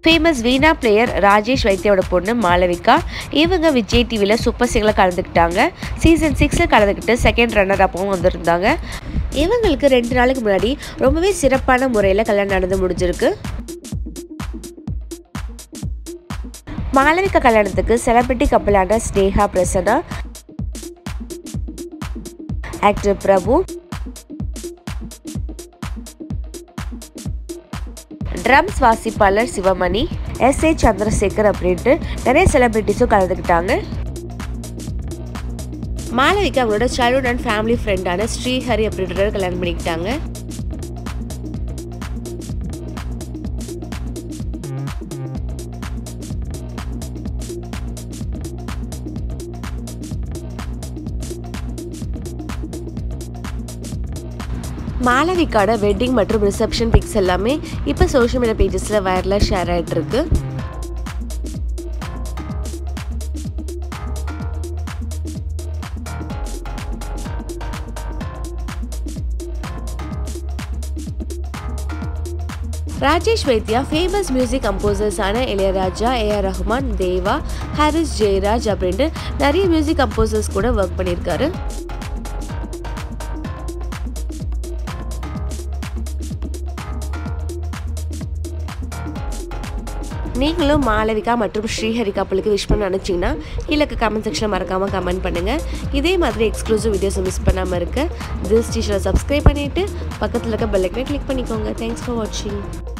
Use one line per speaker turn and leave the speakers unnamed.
famous veena player Rajesh வைத்தியோட பொண்ணு மாளவிகா இவங்க விஜய் டிவியில் சூப்பர் சிங்கில் கலந்துக்கிட்டாங்க சீசன் சிக்ஸில் கலந்துக்கிட்டு செகண்ட் ரன்னர் அப்பவும் வந்திருந்தாங்க இவங்களுக்கு ரெண்டு நாளுக்கு முன்னாடி ரொம்பவே சிறப்பான முறையில் கல்யாணம் நடந்து முடிஞ்சிருக்கு மாளவிகா கல்யாணத்துக்கு செலிபிரிட்டி கப்பலான ஸ்னேகா பிரசன்னா ஆக்டர் பிரபு ட்ரம்ஸ் வாசிப்பாளர் சிவமணி எஸ் ஏ சந்திரசேகர் அப்படின்ட்டு நிறைய செலிபிரிட்டிஸும் கலந்துக்கிட்டாங்க மாளவிகா அவங்களோட சைல்ட்ஹுட் அண்ட் ஃபேமிலி ஃப்ரெண்டான ஸ்ரீஹரி அப்படின்றவர் கல்யாணம் பண்ணிக்கிட்டாங்க மாளவிகாவோட வெட்டிங் மற்றும் ரிசப்ஷன் பிக்ஸ் எல்லாமே இப்போ சோஷியல் மீடியா பேஜஸில் வைரலாக ஷேர் ஆகிட்டு இருக்கு ராஜேஷ் வைத்யா ஃபேமஸ் மியூசிக் கம்போசர்ஸான இளையராஜா ஏஆர் ரஹ்மான் தேவா ஹாரிஸ் ஜெயராஜ் அப்படின்ட்டு நிறைய மியூசிக் கம்போசர்ஸ் கூட ஒர்க் பண்ணியிருக்காரு நீங்களும் மாளவிகா மற்றும் ஸ்ரீஹரி கப்பலுக்கு விஷ் பண்ண நினச்சிங்கன்னா கீழே கமெண்ட் செக்ஷனில் மறக்காமல் கமெண்ட் பண்ணுங்கள் இதே மாதிரி எக்ஸ்க்ளூசிவ் வீடியோஸ் மிஸ் பண்ணாமல் இருக்க திஸ் டீச்சரை சப்ஸ்கிரைப் பண்ணிவிட்டு பக்கத்தில் இருக்க பெல்லைக்கனை கிளிக் பண்ணிக்கோங்க தேங்க்ஸ் ஃபார் வாட்சிங்